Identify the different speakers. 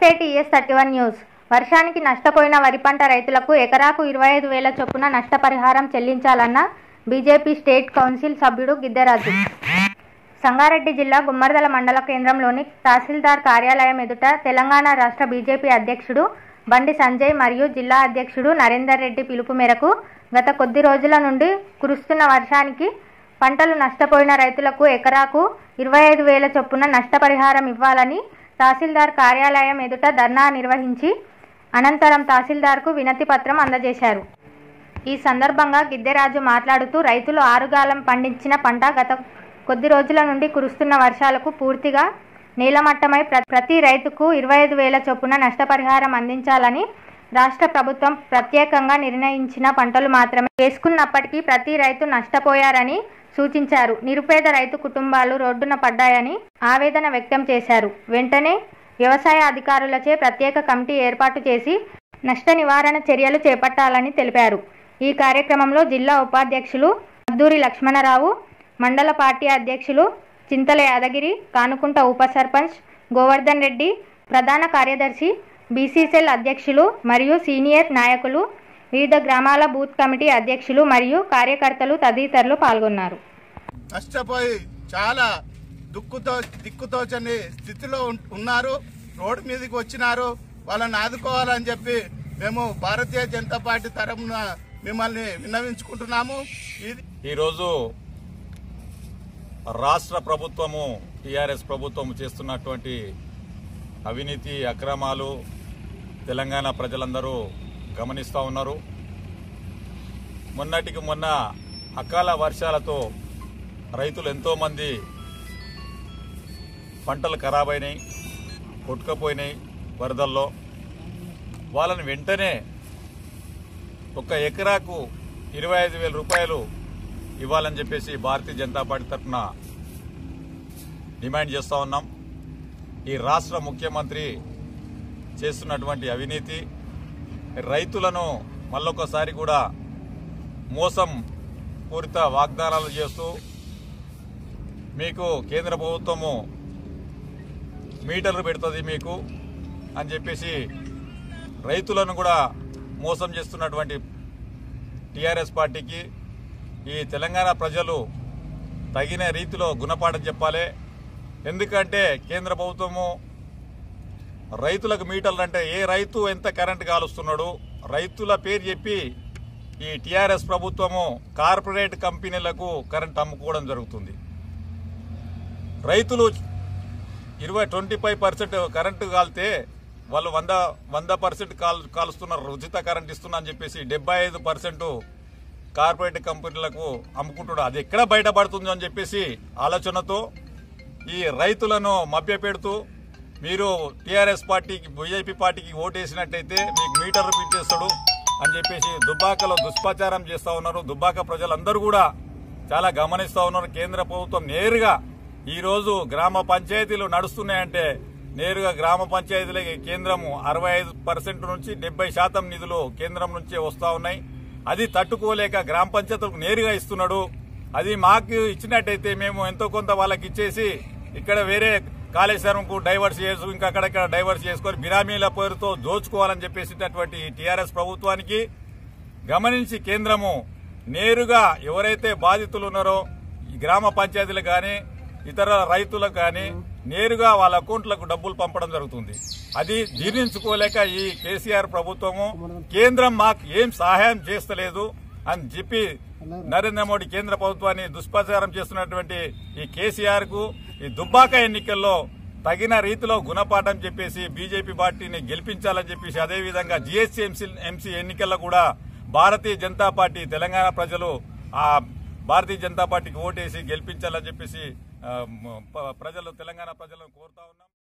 Speaker 1: నమస్తే TS thirty one news వర్షానికి నష్టపోయిన వరి పంట రైతులకు ఎకరాకు ఇరవై ఐదు వేల చొప్పున నష్టపరిహారం చెల్లించాలన్న బీజేపీ స్టేట్ కౌన్సిల్ సభ్యుడు గిద్దరాజు సంగారెడ్డి జిల్లా గుమ్మర్దల మండల కేంద్రంలోని తహసీల్దార్ కార్యాలయం ఎదుట తెలంగాణ రాష్ట్ర బీజేపీ అధ్యక్షుడు బండి సంజయ్ మరియు జిల్లా అధ్యక్షుడు నరేందర్ రెడ్డి పిలుపు మేరకు గత కొద్ది రోజుల నుండి కురుస్తున్న వర్షానికి పంటలు నష్టపోయిన రైతులకు ఎకరాకు ఇరవై ఐదు వేల చొప్పున నష్టపరిహారం ఇవ్వాలని తహసీల్దార్ కార్యాలయం ఎదుట ధర్నా నిర్వహించి అనంతరం తహసీల్దార్కు వినతి పత్రం అందజేశారు ఈ సందర్భంగా గిద్దెరాజు మాట్లాడుతూ రైతులు ఆరుగాలం పండించిన పంట గత కొద్ది రోజుల నుండి కురుస్తున్న వర్షాలకు పూర్తిగా నీలమట్టమై ప్ర ప్రతి రైతుకు ఇరవై ఐదు వేల చొప్పున నష్టపరిహారం అందించాలని రాష్ట్ర ప్రభుత్వం ప్రత్యేకంగా నిర్ణయించిన పంటలు మాత్రమే వేసుకున్నప్పటికీ ప్రతి రైతు నష్టపోయారని సూచించారు నిరుపేద రైతు కుటుంబాలు రోడ్డున పడ్డాయని ఆవేదన వ్యక్తం చేశారు వెంటనే వ్యవసాయ అధికారులచే ప్రత్యేక కమిటీ ఏర్పాటు చేసి నష్ట నివారణ చర్యలు చేపట్టాలని తెలిపారు ఈ కార్యక్రమంలో జిల్లా ఉపాధ్యక్షులు మద్దూరి లక్ష్మణరావు మండల పార్టీ అధ్యక్షులు చింతల యాదగిరి కానుకుంట ఉప సర్పంచ్ గోవర్ధన్ రెడ్డి ప్రధాన కార్యదర్శి బీసీసెల్ అధ్యక్షులు మరియు సీనియర్ నాయకులు వివిధ గ్రామాల బూత్ కమిటీ అధ్యక్షులు మరియు కార్యకర్తలు తదితరులు పాల్గొన్నారు
Speaker 2: నష్టపోయి చాలా దుక్కుతో దిక్కుతోచని స్థితిలో ఉన్- ఉన్నారు రోడ్డు మీదకి వచ్చినారు వాళ్ళని ఆదుకోవాలని చెప్పి మేము భారతీయ జనతా పార్టీ తరఫున మిమ్మల్ని విన్నవించుకుంటున్నాము ఇది
Speaker 3: ఈరోజు రాష్ట్ర ప్రభుత్వము టీఆర్ఎస్ ప్రభుత్వం చేస్తున్నటువంటి అవినీతి అక్రమాలు తెలంగాణ ప్రజలందరూ గమనిస్తూ ఉన్నారు మొన్నటికి మొన్న అకాల వర్షాలతో రైతులు ఎంతోమంది పంటలు ఖరాబ్ అయినాయి కొట్టుకపోయినాయి వరదల్లో వాళ్ళని వెంటనే ఒక ఎకరాకు ఇరవై ఐదు వేల రూపాయలు ఇవ్వాలని చెప్పేసి భారతీయ జనతా పార్టీ తరఫున డిమాండ్ చేస్తూ ఉన్నాం ఈ రాష్ట్ర ముఖ్యమంత్రి చేస్తున్నటువంటి అవినీతి రైతులను మళ్ళొకసారి కూడా మోసం పూరిత వాగ్దానాలు చేస్తూ మీకు కేంద్ర ప్రభుత్వము మీటర్లు పెడుతుంది మీకు అని చెప్పేసి రైతులను కూడా మోసం చేస్తున్నటువంటి టీఆర్ఎస్ పార్టీకి ఈ తెలంగాణ ప్రజలు తగిన రీతిలో గుణపాఠం చెప్పాలి ఎందుకంటే కేంద్ర ప్రభుత్వము రైతులకు మీటర్లు అంటే ఏ రైతు ఎంత కరెంట్ కాలుస్తున్నాడు రైతుల పేరు చెప్పి ఈ టీఆర్ఎస్ ప్రభుత్వము కార్పొరేట్ కంపెనీలకు కరెంట్ అమ్ముకోవడం జరుగుతుంది రైతులు ఇరవై ట్వంటీ ఫైవ్ పర్సెంట్ కరెంటు కాలితే వాళ్ళు వంద వంద పర్సెంట్ కాల్ కాలుస్తున్నారు ఉచిత కరెంట్ ఇస్తున్నా అని చెప్పేసి డెబ్బై ఐదు పర్సెంట్ కార్పొరేట్ కంపెనీలకు అమ్ముకుంటున్నారు అది ఎక్కడ బయటపడుతుందో అని చెప్పేసి ఆలోచనతో ఈ రైతులను మభ్యపెడుతూ మీరు టీఆర్ఎస్ పార్టీకి బీజేపీ పార్టీకి ఓటేసినట్టయితే మీకు మీటర్లు పిచ్చేస్తాడు అని చెప్పేసి దుబ్బాకలో దుష్ప్రచారం చేస్తా ఉన్నారు దుబ్బాక ప్రజలందరూ కూడా చాలా గమనిస్తా ఉన్నారు కేంద్ర ప్రభుత్వం నేరుగా ఈ రోజు గ్రామ పంచాయతీలు నడుస్తున్నాయంటే నేరుగా గ్రామ పంచాయతీలకి కేంద్రము అరవై ఐదు పర్సెంట్ నుంచి డెబ్బై శాతం నిధులు కేంద్రం నుంచే వస్తా ఉన్నాయి అది తట్టుకోలేక గ్రామ పంచాయతీలకు నేరుగా ఇస్తున్నాడు అది మాకు ఇచ్చినట్టయితే మేము ఎంతో కొంత వాళ్ళకి ఇచ్చేసి ఇక్కడ వేరే కాళేశ్వరంకు డైవర్స్ చేసు ఇంకా అక్కడక్కడ డైవర్స్ చేసుకొని బిరామీల పేరుతో దోచుకోవాలని చెప్పేసినటువంటి టీఆర్ఎస్ ప్రభుత్వానికి గమనించి కేంద్రము నేరుగా ఎవరైతే బాధితులు ఉన్నారో ఈ గ్రామ పంచాయతీలు కానీ ఇతర రైతులకు కానీ నేరుగా వాళ్ళ అకౌంట్లకు డబ్బులు పంపడం జరుగుతుంది అది జీర్ణించుకోలేక ఈ కేసీఆర్ ప్రభుత్వము కేంద్రం మాకు ఏం సహాయం చేస్తలేదు అని చెప్పి నరేంద్ర మోడీ కేంద్ర ప్రభుత్వాన్ని దుష్ప్రచారం చేస్తున్నటువంటి ఈ కేసీఆర్ కు ఈ దుబ్బాక ఎన్నికల్లో తగిన రీతిలో గుణపాఠం చెప్పేసి బీజేపీ పార్టీని గెలిపించాలని చెప్పేసి అదేవిధంగా జీఎస్సీ ఎంసీ ఎంసీ ఎన్నికల్లో కూడా భారతీయ జనతా పార్టీ తెలంగాణ ప్రజలు ఆ భారతీయ జనతా పార్టీకి ఓటేసి గెలిపించాలని చెప్పేసి ఆ, మ- ప- ప్రజలు తెలంగాణ ప్రజలను కోరుతా ఉన్నాం